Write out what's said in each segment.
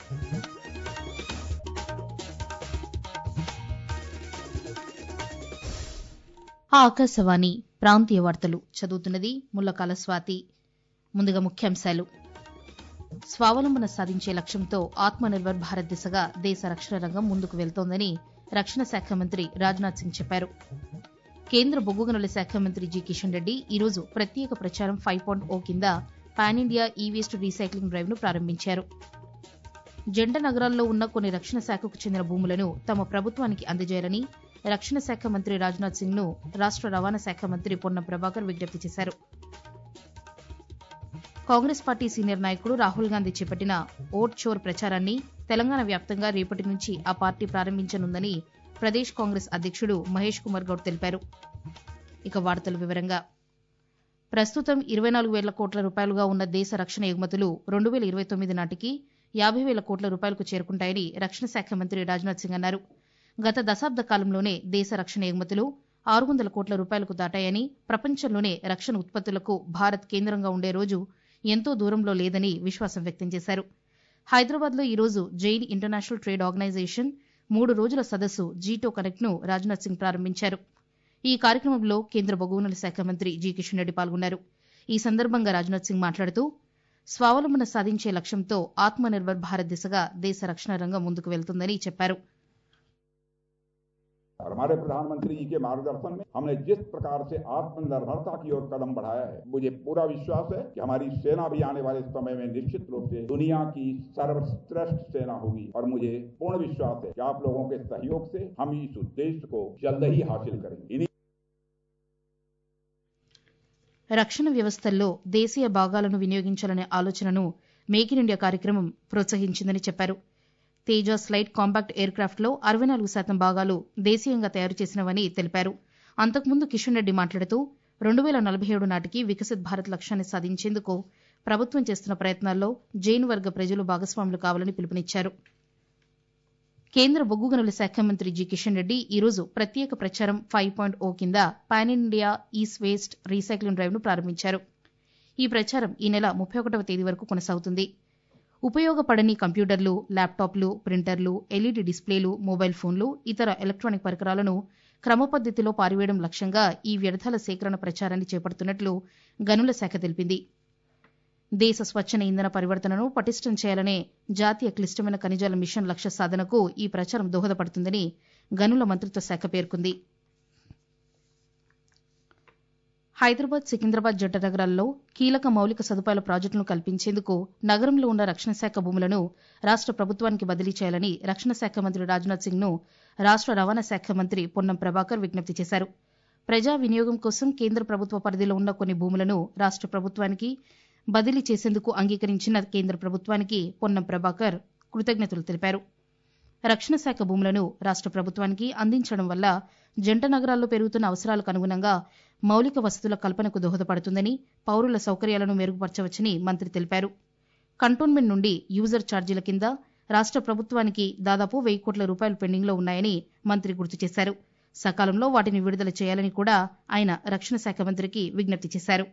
ఆకాశవాణి ప్రాంతీయ వార్తలు చదువుతున్నది ముల్లకాల స్వాతి ముందుగా ముఖ్యాంశాలు స్వావలంబన సాధించే లక్ష్యంతో ఆత్మనిర్భర్ భారత్ దిశగా దేశ రక్షణ రంగం ముందుకు వెళ్తోందని రక్షణ శాఖ మంత్రి రాజ్నాథ్ సింగ్ చెప్పారు కేంద్ర బొగ్గు గనుల శాఖ మంత్రి జి కిషన్ రెడ్డి ఈరోజు ప్రత్యేక ప్రచారం ఫైవ్ పాయింట్ ఓ కింద pan India e waste recycling drive ను ప్రారంభించారు జంట నగరాల్లో ఉన్న కొన్ని రక్షణ శాఖకు చెందిన భూములను తమ ప్రభుత్వానికి అందజేయాలని రక్షణ శాఖ మంత్రి రాజ్నాథ్ సింగ్ ను రాష్ట రవాణా శాఖ మంత్రి పొన్నం ప్రభాకర్ విజ్ఞప్తి చేశారు కాంగ్రెస్ పార్టీ సీనియర్ నాయకుడు రాహుల్ గాంధీ చేపట్టిన ఓట్ చోర్ ప్రచారాన్ని తెలంగాణ వ్యాప్తంగా రేపటి నుంచి ఆ పార్టీ ప్రారంభించనుందని ప్రదేశ్ కాంగ్రెస్ అధ్యక్షుడు మహేష్ కుమార్ గౌడ్ తెలిపారు ఇక వార్తల వివరంగా ప్రస్తుతం ఇరవై నాలుగు వేల కోట్ల రూపాయలుగా ఉన్న దేశ రక్షణ ఎగుమతులు రెండు వేల ఇరవై తొమ్మిది నాటికి యాభై వేల కోట్ల రూపాయలకు చేరుకుంటాయని రక్షణ శాఖ మంత్రి రాజ్నాథ్ సింగ్ అన్నారు గత దశాబ్ద కాలంలోనే దేశ రక్షణ ఎగుమతులు ఆరు వందల కోట్ల రూపాయలకు దాటాయని ప్రపంచంలోనే రక్షణ ఉత్పత్తులకు భారత్ కేంద్రంగా ఉండే రోజు ఎంతో దూరంలో లేదని విశ్వాసం వ్యక్తం చేశారు హైదరాబాద్లో ఈరోజు జైన్ ఇంటర్నేషనల్ ట్రేడ్ ఆర్గనైజేషన్ మూడు రోజుల సదస్సు జీటో కనెక్ట్ ను రాజ్నాథ్ సింగ్ ప్రారంభించారు ఈ కార్యక్రమంలో కేంద్ర బొగ్గుగనుల శాఖ మంత్రి జి కిషన్ రెడ్డి పాల్గొన్నారు ఈ సందర్భంగా రాజ్నాథ్ సింగ్ మాట్లాడుతూ స్వావలంబన సాధించే లక్ష్యంతో ఆత్మనిర్భర్ భారత్ దిశగా దేశ రక్షణ రంగం ముందుకు వెళ్తుందని చెప్పారు और हमारे प्रधानमंत्री जी के मार्गदर्शन में हमने जिस प्रकार से आत्मनिर्भरता की ओर कदम बढ़ाया है मुझे पूरा विश्वास है कि हमारी सेना भी आने वाले समय में निश्चित रूप से दुनिया की सर्वश्रेष्ठ सेना होगी और मुझे पूर्ण विश्वास है कि आप लोगों के सहयोग से हम इस उद्देश्य को जल्द ही हासिल करेंगे इन्हीं రక్షణ వ్యవస్థల్లో దేశీయ భాగాలను వినియోగించాలనే ఆలోచనను మేక్ ఇన్ ఇండియా కార్యక్రమం ప్రోత్సహించిందని చెప్పారు తేజాస్ లైట్ కాంపాక్ట్ ఎయిర్ క్రాఫ్ట్లో అరవై నాలుగు శాతం భాగాలు దేశీయంగా తయారు చేసినవని తెలిపారు అంతకుముందు కిషన్ రెడ్డి మాట్లాడుతూ రెండు వేల నలభై ఏడు నాటికి వికసిత్ భారత్ లక్ష్యాన్ని సాధించేందుకు ప్రభుత్వం చేస్తున్న ప్రయత్నాల్లో జైన్ వర్గ ప్రజలు భాగస్వాములు కావాలని పిలుపునిచ్చారు కేంద్ర బొగ్గు గనుల శాఖ మంత్రి జి కిషన్ రెడ్డి ఈరోజు ప్రత్యేక ప్రచారం ఫైవ్ పాయింట్ ఓ కింద pan India east waste recycling drive ను ప్రారంభించారు ఈ ప్రచారం ఈ నెల ముప్పై ఒకటవ తేదీ వరకు కొనసాగుతుంది ఉపయోగపడని కంప్యూటర్లు ల్యాప్టాప్లు ప్రింటర్లు ఎల్ఈడీ డిస్ప్లేలు మొబైల్ ఫోన్లు ఇతర ఎలక్ట్రానిక్ పరికరాలను క్రమపద్దతిలో పారివేయడం లక్ష్యంగా ఈ వ్యర్థాల సేకరణ ప్రచారాన్ని చేపడుతున్నట్లు గనుల శాఖ తెలిపింది దేశ స్వచ్ఛన ఇంధన పరివర్తనను పటిష్టం చేయాలనే జాతీయ క్లిష్టమైన ఖనిజాల మిషన్ లక్ష్య సాధనకు ఈ ప్రచారం దోహదపడుతుందని గనుల మంత్రిత్వ శాఖ పేర్కొంది హైదరాబాద్ సికింద్రాబాద్ జంట నగరాల్లో కీలక మౌలిక సదుపాయాల ప్రాజెక్టులను కల్పించేందుకు నగరంలో ఉన్న రక్షణ శాఖ భూములను రాష్ట ప్రభుత్వానికి బదిలీ చేయాలని రక్షణ శాఖ మంత్రి రాజ్నాథ్ సింగ్ ను రాష్ట రవాణా శాఖ మంత్రి పొన్నం ప్రభాకర్ విజ్ఞప్తి చేశారు ప్రజా వినియోగం కోసం కేంద్ర ప్రభుత్వ పరిధిలో ఉన్న కొన్ని భూములను రాష్ట ప్రభుత్వానికి బదిలీ చేసేందుకు అంగీకరించిన కేంద్ర ప్రభుత్వానికి పొన్నం ప్రభాకర్ కృతజ్ఞతలు తెలిపారు రక్షణ శాఖ భూములను రాష్ట ప్రభుత్వానికి అందించడం వల్ల జంట నగరాల్లో పెరుగుతున్న అవసరాలకు అనుగుణంగా మౌలిక వసతుల కల్పనకు దోహదపడుతుందని పౌరుల సౌకర్యాలను మెరుగుపరచవచ్చని మంత్రి తెలిపారు కంటోన్మెంట్ నుండి యూజర్ ఛార్జీల కింద రాష్ట ప్రభుత్వానికి దాదాపు వెయ్యి కోట్ల రూపాయలు పెండింగ్లో ఉన్నాయని మంత్రి గుర్తు చేశారు సకాలంలో వాటిని విడుదల చేయాలని కూడా ఆయన రక్షణ శాఖ మంత్రికి విజ్ఞప్తి చేశారు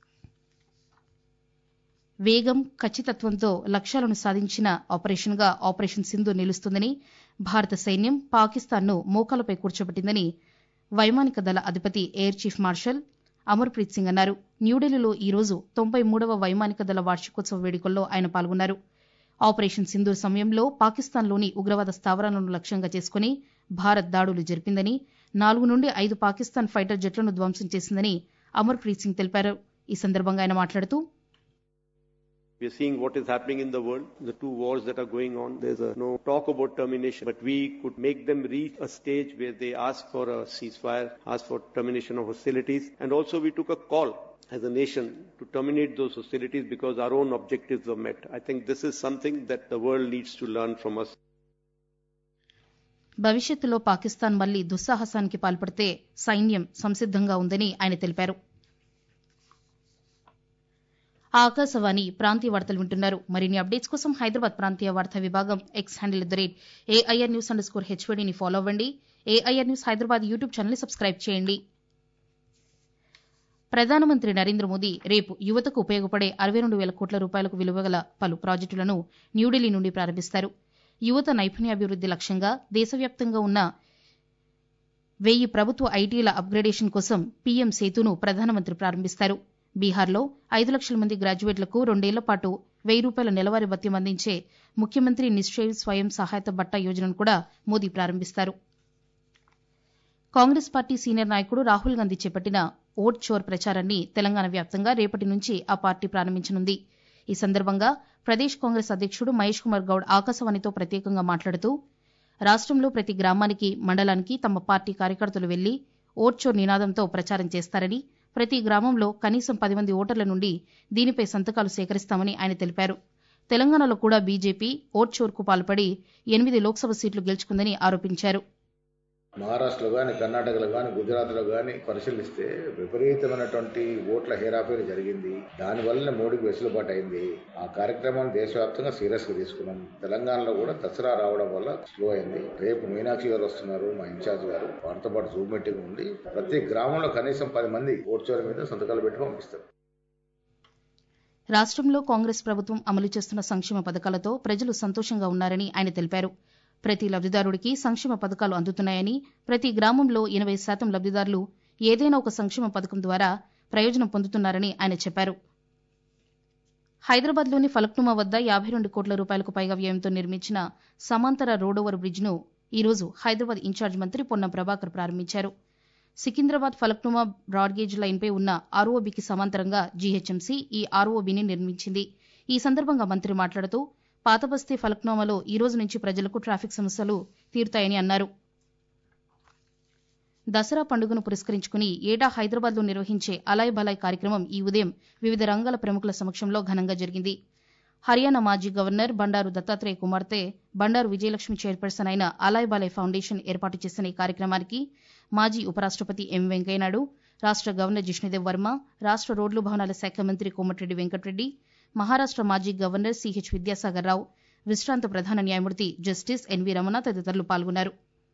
వేగం ఖచ్చితత్వంతో లక్ష్యాలను సాధించిన ఆపరేషన్గా ఆపరేషన్ సింధు నిలుస్తుందని భారత సైన్యం పాకిస్తాన్ను మోకాలపై కూర్చోబెట్టిందని వైమానిక దళ అధిపతి air chief marshal Amarpreet Singh అన్నారు న్యూఢిల్లీలో ఈ రోజు తొంభై మూడవ వైమానిక దళ వార్షికోత్సవ వేడుకల్లో ఆయన పాల్గొన్నారు ఆపరేషన్ సింధూర్ సమయంలో పాకిస్తాన్లోని ఉగ్రవాద స్థావరాలను లక్ష్యంగా చేసుకుని భారత్ దాడులు జరిపిందని నాలుగు నుండి ఐదు పాకిస్తాన్ ఫైటర్ జెట్లను ధ్వంసం చేసిందని అమర్ప్రీత్ సింగ్ తెలిపారు ఈ సందర్భంగా ఆయన మాట్లాడుతూ We are seeing what is happening in the world, the two wars that are going on. There's a, no talk about termination, but we could make them reach a stage where they ask for a ceasefire, ask for termination of hostilities, and also we took a call as a nation to terminate those hostilities because our own objectives were met. I think this is something that the world needs to learn from us. భవిష్యత్తులో పాకిస్తాన్ మళ్లీ దుస్సాహసానికి పాల్పడితే సైన్యం సంసిద్దంగా ఉందని ఆయన తెలిపారు ఆకాశవాణి ప్రాంతీయ వార్తలు వింటున్నారు మరిన్ని అప్డేట్స్ కోసం హైదరాబాద్ ప్రాంతీయ వార్తా విభాగం X handle at the rate AIR news under score హెచ్వీడీని ఫాలో అవ్వండి AIR news Hyderabad YouTube channel subscribe చేయండి ప్రధానమంత్రి నరేంద్ర మోదీ రేపు యువతకు ఉపయోగపడే అరవై రెండు వేల కోట్ల రూపాయలకు విలువగల పలు ప్రాజెక్టులను న్యూఢిల్లీ నుండి ప్రారంభిస్తారు యువత నైపుణ్యాభివృద్ది లక్ష్యంగా దేశవ్యాప్తంగా ఉన్న వెయ్యి ప్రభుత్వ ఐటీల అప్గ్రేడేషన్ కోసం పీఎం సేతును ప్రధానమంత్రి ప్రారంభిస్తారు బీహార్లో ఐదు లక్షల మంది గ్రాడ్యుయేట్లకు రెండేళ్ల పాటు వెయ్యి రూపాయల నెలవారీ భత్యం అందించే ముఖ్యమంత్రి నిశ్చయ్ స్వయం సహాయత బట్ట యోజనను కూడా మోదీ ప్రారంభిస్తారు కాంగ్రెస్ పార్టీ సీనియర్ నాయకుడు రాహుల్ గాంధీ చేపట్టిన ఓట్ చోర్ ప్రచారాన్ని తెలంగాణ వ్యాప్తంగా రేపటి నుంచి ఆ పార్టీ ప్రారంభించనుంది ఈ సందర్భంగా ప్రదేశ్ కాంగ్రెస్ అధ్యక్షుడు మహేష్ కుమార్ గౌడ్ ఆకాశవాణితో ప్రత్యేకంగా మాట్లాడుతూ రాష్టంలో ప్రతి గ్రామానికి మండలానికి తమ పార్టీ కార్యకర్తలు వెళ్లి ఓట్ చోర్ నినాదంతో ప్రచారం చేస్తారని ప్రతి గ్రామంలో కనీసం పది మంది ఓటర్ల నుండి దీనిపై సంతకాలు సేకరిస్తామని ఆయన తెలిపారు తెలంగాణలో కూడా బీజేపీ ఓట్ చోర్కు పాల్పడి ఎనిమిది లోక్సభ సీట్లు గెలుచుకుందని ఆరోపించారు మహారాష్ట్రలో కానీ కర్ణాటకలో కానీ గుజరాత్లో కానీ పరిశీలిస్తే విపరీతమైనటువంటి ఓట్ల హేరాఫేరీ జరిగింది దానివల్లనే మోడీకి వెసులుబాటు అయింది ఆ కార్యక్రమాన్ని దేశవ్యాప్తంగా సీరియస్ గా తీసుకున్నాం తెలంగాణలో కూడా దసరా రావడం వల్ల స్లో అయింది రేపు మీనాక్షి గారు వస్తున్నారు మా ఇన్ఛార్జ్ గారు వారితో పాటు జూమ్ మీటింగ్ ఉంది ప్రతి గ్రామంలో కనీసం పది మంది ఓట్చోర మీద సంతకాలు పెట్టి పంపిస్తారు రాష్టంలో కాంగ్రెస్ ప్రభుత్వం అమలు చేస్తున్న సంక్షేమ పథకాలతో ప్రజలు సంతోషంగా ఉన్నారని ఆయన తెలిపారు ప్రతి లబ్దిదారుడికి సంక్షేమ పథకాలు అందుతున్నాయని ప్రతి గ్రామంలో ఎనబై శాతం లబ్దిదారులు ఏదైనా ఒక సంక్షేమ పథకం ద్వారా ప్రయోజనం పొందుతున్నారని ఆయన చెప్పారు హైదరాబాద్లోని ఫలక్నుమా వద్ద యాభై రెండు కోట్ల రూపాయలకు పైగా వ్యయంతో నిర్మించిన సమాంతర రోడోవర్ బ్రిడ్జ్ను ఈరోజు హైదరాబాద్ ఇన్ఛార్జ్ మంత్రి పొన్నం ప్రభాకర్ ప్రారంభించారు సికింద్రాబాద్ ఫలక్నుమా బ్రాడ్గేజ్ లైన్పై ఉన్న ఆర్ఓబీకి సమాంతరంగా జీహెచ్ఎంసీ ఈ ఆర్ఓబీని నిర్మించింది ఈ సందర్భంగా మంత్రి మాట్లాడుతూ పాతబస్తీ ఫలక్నామాలో ఈ రోజు నుంచి ప్రజలకు ట్రాఫిక్ సమస్యలు తీరుతాయని అన్నారు దసరా పండుగను పురస్కరించుకుని ఏటా హైదరాబాద్లో నిర్వహించే అలాయ్ బలాయ్ కార్యక్రమం ఈ ఉదయం వివిధ రంగాల ప్రముఖుల సమక్షంలో ఘనంగా జరిగింది హర్యానా మాజీ గవర్నర్ బండారు దత్తాత్రేయ కుమార్తె బండారు విజయలక్ష్మి చైర్పర్సన్ అయిన అలాయ్ బాలయ్ ఫౌండేషన్ ఏర్పాటు చేసిన ఈ కార్యక్రమానికి మాజీ ఉపరాష్టపతి ఎం వెంకయ్యనాయుడు రాష్ట గవర్నర్ జిష్ణుదేవ్ వర్మ రాష్ట రోడ్లు భవనాల శాఖ మంత్రి కోమటిరెడ్డి వెంకటరెడ్డి మహారాష్ట మాజీ గవర్నర్ సిహెచ్ విద్యాసాగర్ రావు విశ్రాంత ప్రధాన న్యాయమూర్తి జస్టిస్ ఎన్వీ రమణ తదితరులు పాల్గొన్నారు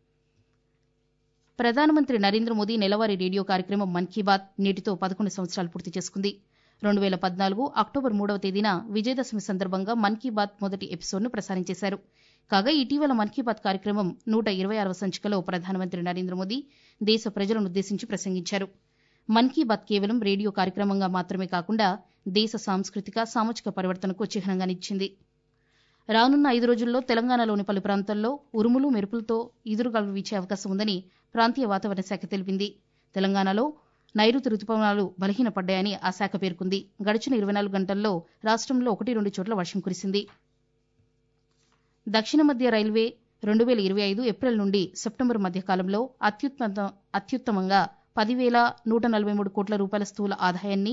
ప్రధానమంత్రి నరేంద్ర మోదీ నెలవారీ రేడియో కార్యక్రమం మన్ కీ బాత్ నేటితో పదకొండు సంవత్సరాలు పూర్తి చేసుకుంది రెండు వేల పద్నాలుగు అక్టోబర్ మూడవ తేదీన విజయదశమి సందర్భంగా మన్ కీ బాత్ మొదటి ఎపిసోడ్ను ప్రసారం చేశారు కాగా ఇటీవల మన్ కీ బాత్ కార్యక్రమం నూట ఇరవై ఆరవ సంచికలో ప్రధానమంత్రి నరేంద్ర మోదీ దేశ ప్రజలనుద్దేశించి ప్రసంగించారు మన్ కీ బాత్ కేవలం రేడియో కార్యక్రమంగా మాత్రమే కాకుండా దేశ సాంస్కృతిక సామాజిక పరివర్తనకు చిహ్నంగా నిలిచింది రానున్న ఐదు రోజుల్లో తెలంగాణలోని పలు ప్రాంతాల్లో ఉరుములు మెరుపులతో ఈదురుగాలు వీచే అవకాశం ఉందని ప్రాంతీయ వాతావరణ శాఖ తెలిపింది తెలంగాణలో నైరుతి రుతుపవనాలు బలహీనపడ్డాయని ఆ శాఖ పేర్కొంది గడిచిన ఇరవై నాలుగు గంటల్లో రాష్టంలో ఒకటి రెండు చోట్ల వర్షం కురిసింది దక్షిణ మధ్య రైల్వే రెండు వేల ఇరవై ఐదు ఏప్రిల్ నుండి సెప్టెంబర్ మధ్య కాలంలో అత్యుత్తమ అత్యుత్తమంగా పదివేల నూట నలభై మూడు కోట్ల రూపాయల స్థూల ఆదాయాన్ని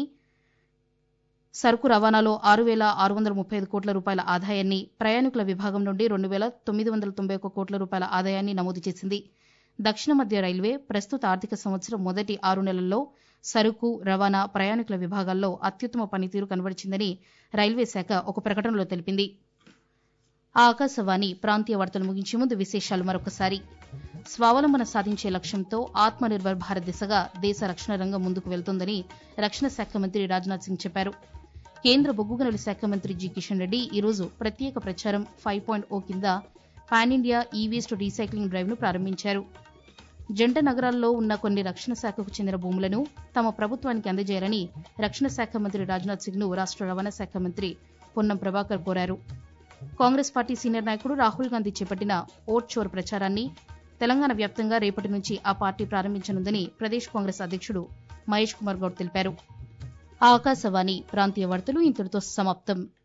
సరుకు రవాణాలో ఆరు వేల ఆరు వందల ముప్పై ఐదు కోట్ల రూపాయల ఆదాయాన్ని ప్రయాణికుల విభాగం నుండి రెండు వేల తొమ్మిది వందల తొంభై ఒక్క కోట్ల రూపాయల ఆదాయాన్ని నమోదు చేసింది దక్షిణ మధ్య రైల్వే ప్రస్తుత ఆర్థిక సంవత్సరం మొదటి ఆరు నెలల్లో సరుకు రవాణా ప్రయాణికుల విభాగాల్లో అత్యుత్తమ పనితీరు కనబరిచిందని రైల్వే శాఖ ఒక ప్రకటనలో తెలిపింది ఆ ఆకాశవాణి ప్రాంతీయ వార్తలు ముగించే ముందు విశేషాలు మరొకసారి స్వావలంబన సాధించే లక్ష్యంతో ఆత్మ నిర్భర్ భారత్ దిశగా దేశ రక్షణ రంగం ముందుకు వెళ్తోందని రక్షణ శాఖ మంత్రి రాజ్నాథ్ సింగ్ చెప్పారు కేంద్ర బొగ్గు గనుల శాఖ మంత్రి జి కిషన్ రెడ్డి ఈరోజు ప్రత్యేక ప్రచారం ఫైవ్ పాయింట్ ఓ కింద pan India e waste recycling drive ను ప్రారంభించారు జంట నగరాల్లో ఉన్న కొన్ని రక్షణ శాఖకు చెందిన భూములను తమ ప్రభుత్వానికి అందజేయాలని రక్షణ శాఖ మంత్రి రాజ్నాథ్ సింగ్ ను రాష్ట రవాణా శాఖ మంత్రి పొన్నం ప్రభాకర్ కోరారు కాంగ్రెస్ పార్టీ సీనియర్ నాయకుడు రాహుల్ గాంధీ చేపట్టిన ఓట్ చోర్ ప్రచారాన్ని తెలంగాణ వ్యాప్తంగా రేపటి నుంచి ఆ పార్టీ ప్రారంభించనుందని ప్రదేశ్ కాంగ్రెస్ అధ్యక్షుడు మహేష్ కుమార్ గౌడ్ తెలిపారు ఆకాశవాణి ప్రాంతీయ వార్తలు ఇంతటితో సమాప్తం